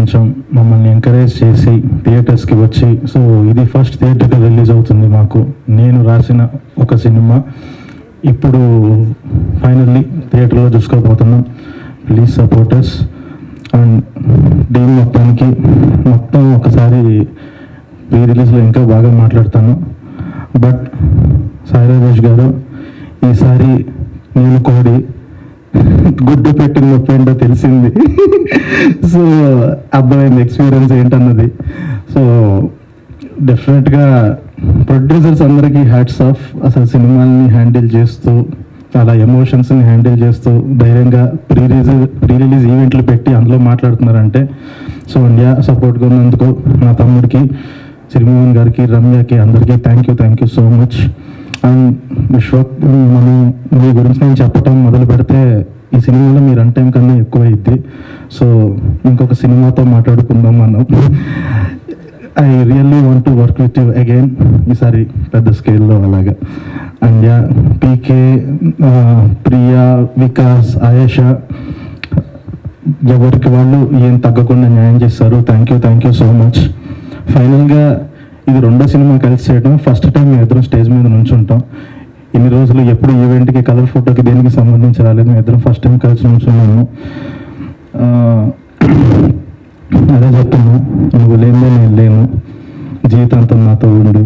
కొంచెం మమ్మల్ని ఎంకరేజ్ చేసి థియేటర్స్కి వచ్చి సో ఇది ఫస్ట్ థియేటర్కి రిలీజ్ అవుతుంది మాకు నేను రాసిన ఒక సినిమా ఇప్పుడు ఫైనల్లీ థియేటర్లో చూసుకోబోతున్నాం ప్లీజ్ సపోర్టర్స్ అండ్ టీం మొత్తానికి మొత్తం ఒకసారి ప్రీ రిలీజ్లో ఇంకా బాగా మాట్లాడతాను బట్ సాయి రాజేష్ గారు ఈసారి నేను కోడి గుడ్డు పెట్టిన నొప్పి ఏంటో తెలిసింది సో అర్థమైంది ఎక్స్పీరియన్స్ ఏంటన్నది సో డెఫినెట్గా ప్రొడ్యూసర్స్ అందరికీ హ్యాట్స్ ఆఫ్ అసలు సినిమాల్ని హ్యాండిల్ చేస్తూ చాలా ఎమోషన్స్ని హ్యాండిల్ చేస్తూ ధైర్యంగా ప్రీ రిలీజ్ ప్రీ రిలీజ్ ఈవెంట్లు పెట్టి అందులో మాట్లాడుతున్నారంటే సో ఇండియా సపోర్ట్గా ఉన్నందుకు నా తమ్ముడికి శ్రీమోహన్ గారికి రమ్యకి అందరికీ thank you thank you so much and Viswa మనం మీ గురించి నేను చెప్పటం మొదలు పెడితే ఈ సినిమాలో మీరు అంటే కన్నా ఎక్కువ అయింది సో ఇంకొక సినిమాతో మాట్లాడుకుందాం మనం I really want to work with you again ఈసారి పెద్ద స్కేల్లో అలాగా and yeah PK Priya Vikas Ayesha ఎవరికి వాళ్ళు ఏం తగ్గకుండా న్యాయం చేస్తారు thank you thank you so much ఫైనల్గా ఇది రెండో సినిమా కలిసి చేయడం ఫస్ట్ టైం మేము ఇద్దరం స్టేజ్ మీద నుంచుంటాం ఇన్ని రోజులు ఎప్పుడు ఈవెంట్కి కలర్ ఫోటోకి దేనికి సంబంధించి రాలేదు మేము ఇద్దరం ఫస్ట్ టైం కలిసి నుంచున్నాము ఆ, అదే చెప్తున్నా నువ్వు లేనిదే నేను లేను జీవితాంతం నాతో ఉండు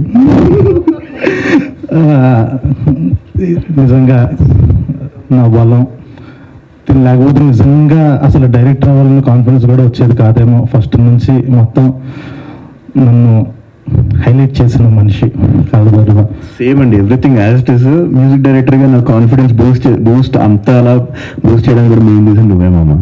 ఆ, నిజంగా నా బలం దీని లేకపోతే నిజంగా అసలు డైరెక్ట్ అవ్వాలని కాన్ఫిడెన్స్ కూడా వచ్చేది కాదేమో ఫస్ట్ నుంచి మొత్తం నన్ను హైలైట్ చేసిన మనిషి కాదు బరువా సేమ్ అండి everything as it is music director గా నా కాన్ఫిడెన్స్ బూస్ట్ బూస్ట్ అంత అలా బూస్ట్ చేయడానికి కూడా మెయిన్ రీజన్ నువ్వే మామ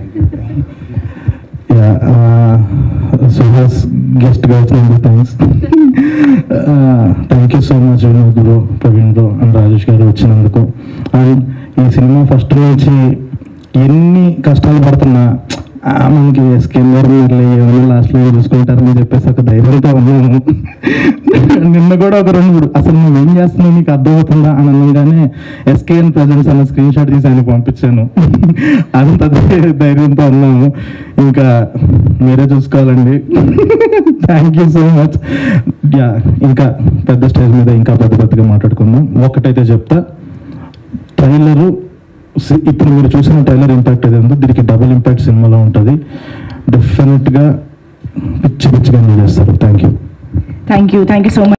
యా సుహాస్ గెస్ట్గా వచ్చినందుకు thanks thank you so much Vinod bro Praveen bro and Rajesh గారు వచ్చినందుకు అండ్ ఈ సినిమా ఫస్ట్ నుంచి ఎన్ని కష్టాలు పడుతున్నా ఆ, మనకి స్కిన్నర్ ఏమైనా లాస్ట్లో చూసుకుంటారని చెప్పేసి ఒక ధైర్యంతో ఉన్నాము నిన్న కూడా ఒక రెండు మూడు అసలు నువ్వు ఏం చేస్తున్నావు నీకు అర్థమవుతుందా అని అనగానే ఎస్కేఎన్ ప్రజెన్స్ అన్న స్క్రీన్ షాట్ తీసి ఆయన పంపించాను అంత ధై- ధైర్యంతో ఉన్నాము ఇంకా మీరే చూసుకోవాలండి thank you so much yeah ఇంకా పెద్ద స్టేజ్ మీద ఇంకా పెద్ద పెద్దగా మాట్లాడుకుందాం ఒకటైతే చెప్తా ట్రైలరు సి- ఇప్పుడు మీరు చూసిన ట్రైలర్ ఇంపాక్ట్ ఏది ఉందో దీనికి డబుల్ ఇంపాక్ట్ సినిమాలో ఉంటుంది డెఫినెట్గా పిచ్చి పిచ్చిగా ఎంజాయ్ చేస్తారు thank you thank you thank you so much